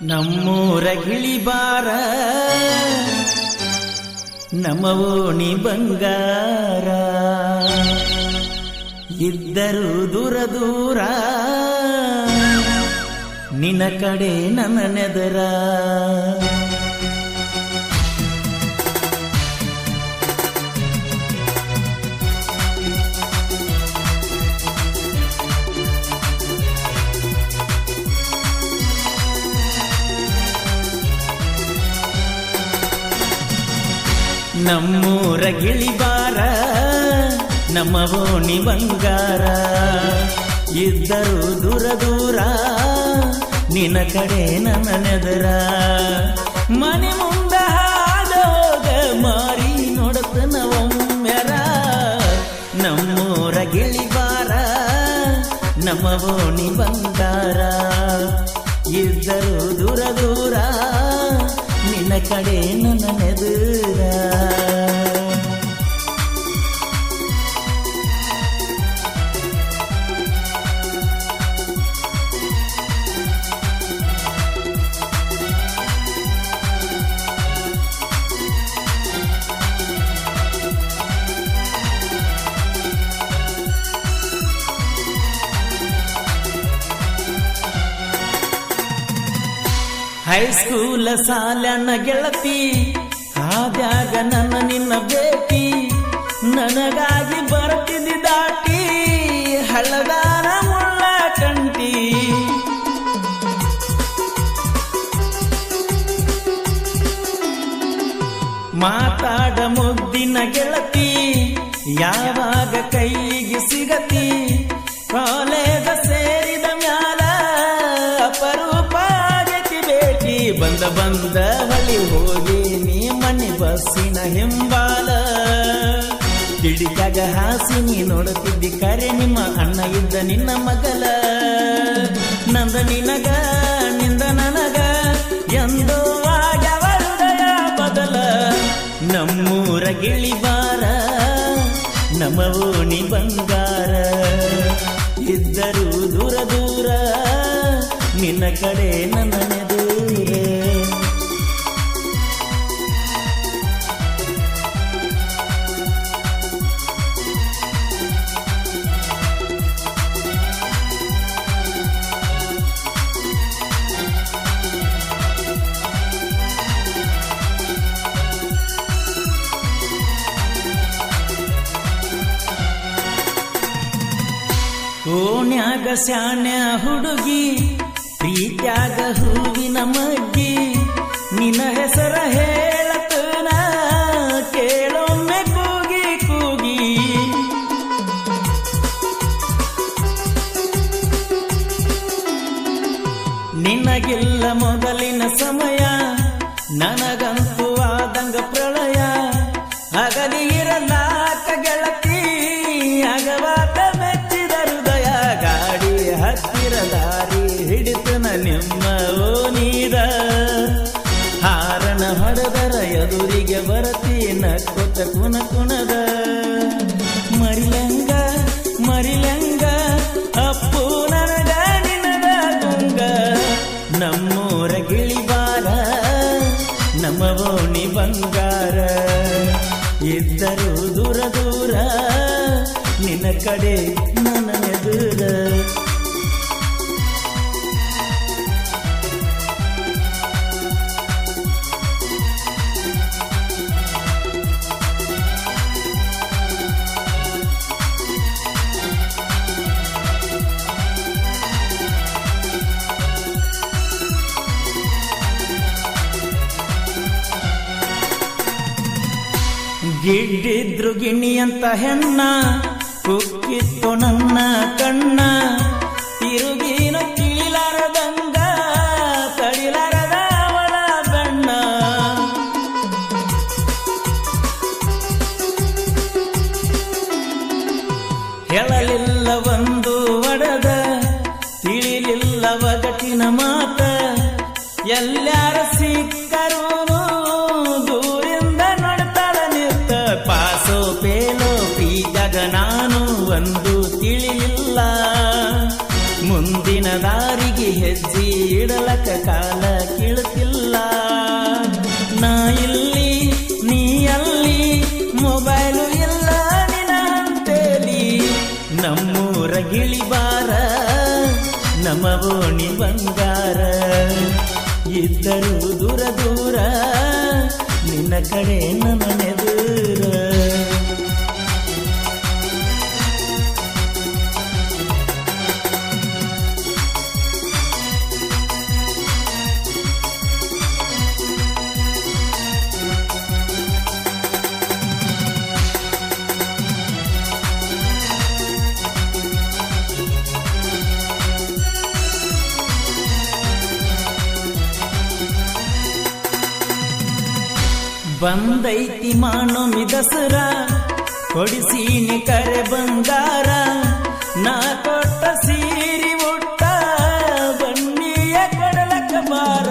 ನಮ್ಮೂರ ಗಿಳಿಬಾರ ನಮ್ಮ ಓಣಿ ಬಂಗಾರ ಇದ್ದರು ದೂರ ದೂರ ನಿನ್ನ ಕಡೆ ನನ್ನ ನೆದರ ನಮ್ಮೂರ ಗಿಳಿಬಾರ ನಮ್ಮ ಓಣಿ ಬಂಗಾರ ಇದ್ದರು ದೂರ ದೂರ ನಿನ್ನ ಕಡೆ ನನ್ನ ನೆದರ ಮನೆ ಮುಂದ ಹಾದ ಹೋಗ ಮಾರಿ ನೋಡತನ ಒಮ್ಮೆರ ನಮ್ಮೂರ ಗಿಳಿಬಾರ ನಮ್ಮ ಓಣಿ ಬಂಗಾರ ಇದ್ದರು ದೂರ ದೂರ ನಿನ್ನ ಕಡೆ ನನ್ನ ನೆದುರ ಹೈಸ್ಕೂಲ ಸಾಲನ ಗೆಳತಿ ಆದ್ಯಾಗ ನನ್ನ ನಿನ್ನ ಭೇಟಿ ನನಗಾಗಿ ಬರ್ತಿದ್ದಿ ದಾಟಿ ಹಳ್ಳದಾನ ಮುಳ್ಳ ಕಂಟಿ ಮಾತಾಡ ಮುದ್ದಿನ ಗೆಳತಿ ಯಾವಾಗ ಕೈಗೆ ಸಿಗತಿ ಕಾಲೇಜ ಸೇರಿದ ಮ್ಯಾಲ ಅಪರೂಪ ಆಗತಿ ಭೇಟಿ ಬಂದ ಬಂದ ಹಳಿ ಹೋಗಿ ನೀ ಮಣ್ಣಿ ಬಸ್ಸಿನ ಹಿಂಬಾಲ ತಿಡಿದಾಗ ಹಾಸಿ ನೀ ನೋಡುತ್ತಿದ್ದಿ ಕರೆ ನಿಮ್ಮ ಅಣ್ಣ ಇದ್ದ ನಿನ್ನ ಮಗಲ ನಂದ ನಿನಗ ನಿಂದ ನನಗ ಎಂದೋ ಆಗ್ಯವ ಹೃದಯ ಬದಲ ನಮ್ಮೂರ ಗಿಳಿಬಾರ ನಮ್ಮ ಓಣಿ ಬಂಗಾರ ಇದ್ದರೂ ದೂರ ದೂರ ನಿನ್ನ ಕಡೆ ನನ್ನ ನೆದೂರ ಓಣ್ಯಾಗ ಶಾಣ್ಯ ಹುಡುಗಿ ಪ್ರೀತ್ಯಾಗ ಹೂವಿನ ಮಗ್ಗಿ ನಿನ್ನ ಹೆಸರ ಹೇಳತನ ಕೇಳೊಮ್ಮೆ ಕೂಗಿ ಕೂಗಿ ನಿನಗಿಲ್ಲ ಮೊದಲಿನ ಸಮಯ ನನಗಂತೂ ಆದಂಗ ಪ್ರಳಯ ಅಗಲಿ ಇರಲಾಕ ಗೆಳತಿ ಅಗವಾತ ಮೆಚ್ಚಿದ ಹೃದಯ ಗಾಡಿ ಹತ್ತಿರ ದಾರಿ ಹಿಡಿತನ ನಿಮ್ಮ ಓನೀದ ಹಾರನ ಹೊಡೆದರ ಎದುರಿಗೆ ಬರತಿ ನಕ್ಕೊತ ಕುನ ಕುಣದ ಮರಿಲಂಗ ಮರಿಲಂಗ ಅಪ್ಪು ನನಗ ನಿನಗ ಗುಂಗ ನಮ್ಮೂರ ಗಿಳಿಬಾರ ನಮ್ಮ ಓಣಿ ಬಂಗಾರ ಇದ್ದರೂ ದೂರ ದೂರ ನಿನ್ನ ಕಡೆ ನನ್ನ ಎದುರ ಗಿಡ್ಡಿದ್ರು ಗಿಣಿ ಅಂತ ಹೆಣ್ಣ ಕುಕ್ಕಿತ್ತು ನನ್ನ ಕಣ್ಣ ತಿರುಗಿನ ತಿಳಿಲಾರದಂಗ ತಡಿಲಾರದ ಅವಳ ಬಣ್ಣ ಹೇಳಲಿಲ್ಲ ಒಂದು ಒಡದ ತಿಳಿಲಿಲ್ಲ ಒಗಟಿನ ಮಾತ ಎಲ್ಲಾರ ಸಿಕ್ಕರೂ ದೂರಿಂದ ನೋಡ್ತಾಳ ನಿತ್ತ ಪಾಸೋ ಪೇಲೋ ಪೀಜಾಗ ನಾನು ಒಂದು ತಿಳಿಲಿಲ್ಲ ಮುಂದಿನ ದಾರಿಗೆ ಹೆಜ್ಜೆ ಇಡಲಕ ಕಾಲ ನಮವೋಣಿ ಬಂಗಾರ ಇದ್ದರೂ ದೂರ ದೂರ ನಿನ್ನ ಕಡೆ ನಮನೆದೂರ ಬಂದೈತಿ ಮಾನೊಮಿ ದಸರ ಕೊಡಿಸೀನಿ ಕರೆ ಬಂಗಾರ ನಾ ಕೊಟ್ಟ ಸೀರಿ ಉಟ್ಟ ಬನ್ನಿಯ ಕಡಲಕ ಬಾರ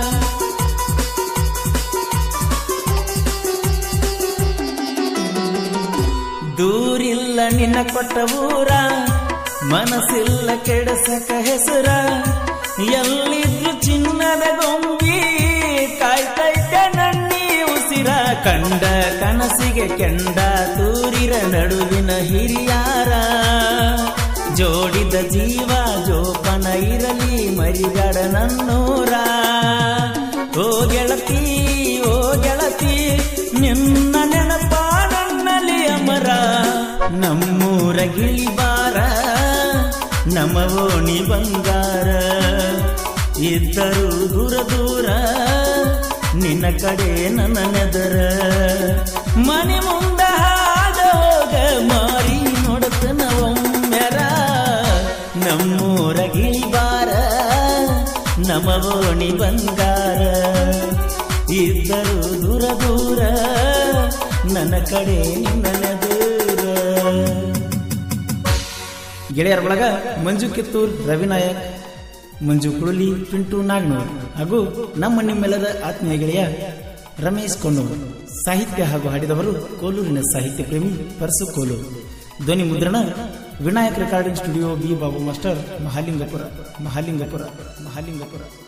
ದೂರಿಲ್ಲ ನಿನ್ನ ಕೊಟ್ಟ ಊರ ಮನಸ್ಸಿಲ್ಲ ಕೆಡಸಕ ಹೆಸರ ಎಲ್ಲಿದ್ರು ಚಿನ್ನದ ಗೊಂಬಿ ಕಾಯ್ತೈತೆ ನಣ್ಣಿ ಉಸಿರ ಕಂಡ ಕನಸಿಗೆ ಕೆಂಡ ತೂರಿರ ನಡುವಿನ ಹಿರಿಯಾರ ಜೋಡಿದ ಜೀವ ಜೋಪನ ಇರಲಿ ಮರಿಗಡ ನನ್ನೂರ ಓ ಗೆಳತಿ ಓ ಗೆಳತಿ ನಿನ್ನ ನೆನಪ ನನ್ನಲ್ಲಿ ಅಮರ ನಮ್ಮೂರ ಗಿಳಿಬಾರ ನಮವೋಣಿ ಬಂಗಾರ ಇದ್ದರೂ ದೂರ ದೂರ ನಿನ್ನ ಕಡೆ ನನ್ನ ನೆದರ ಮನೆ ಮುಂದ ಹಾದ ಹೋಗ ಮಾರಿ ನೋಡತನ ಒಮ್ಮೆರ ನಮ್ಮೂರ ಗಿಳಿಬಾರ ನಮವೋಣಿ ಬಂಗಾರ ಇದ್ದರೂ ದೂರ ದೂರ ನನ್ನ ಕಡೆ ನಿನ್ನ ನೆದರ ಗೆಳೆಯರ ಬಳಗ ಮಂಜು ಕಿತ್ತೂರ್ ರವಿನಾಯಕ್ ಮಂಜು ಕುಳುಲಿ ಪಿಂಟು ನಾಗ್ನೂರ್ ಹಾಗೂ ನಮ್ಮ ನಿಮ್ಮೆಲ್ಲರ ಆತ್ಮೀಯ ಗೆಳೆಯ ರಮೇಶ್ ಕೊಣ್ಣೂರ್ ಸಾಹಿತ್ಯ ಹಾಗೂ ಹಾಡಿದವರು ಕೋಲೂರಿನ ಸಾಹಿತ್ಯ ಪ್ರೇಮಿ ಪರಸು ಕೋಲೂರು ಧ್ವನಿ ಮುದ್ರಣ Vinayak recording studio B Babu master Mahalingapura Mahalingapura Mahalingapura